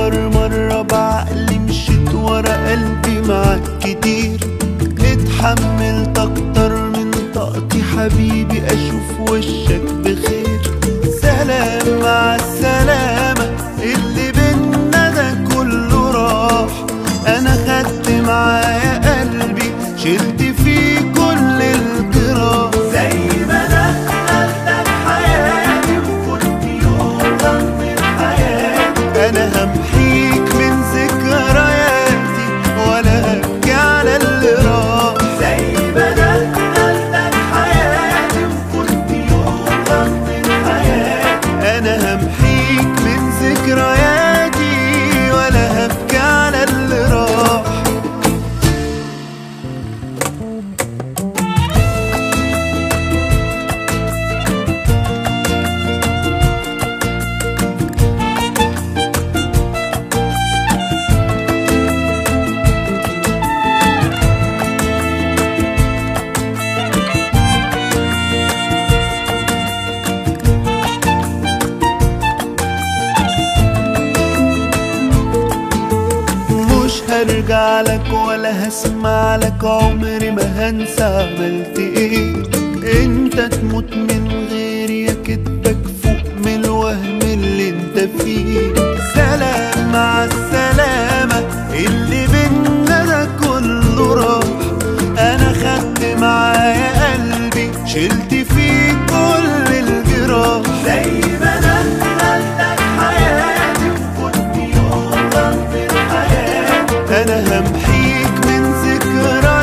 أكبر مرة بعقلي مشيت ورا قلبي معاك كتير اتحملت أكتر من طاقتي حبيبي أشوف وشك بخير سلام مع السلامة اللي بينا ده كله راح أنا خدت معايا قلبي شلت فيه كل الجراح زي ما دخلتك حياتي وكنت يوم من حياتي أنا همحيك من ذكرياتي ولا أبكي على اللي راح زي ما دخلتك حياتي وكنت يوم من حياتي أنا همحيك من ذكرياتي ولا هبكي على اللي راح مش هرجع لك ولا هسمع لك عمري ما هنسى عملت ايه انت تموت من غيري يا كدبك فوق من الوهم اللي انت فيه سلام مع السلامة اللي بينا ده كله راح انا خدت معايا قلبي شلت فيه كل الجراح زي ما دخلتك حياتي وكنت يوم من حياتي انا همحيك من ذكرياتي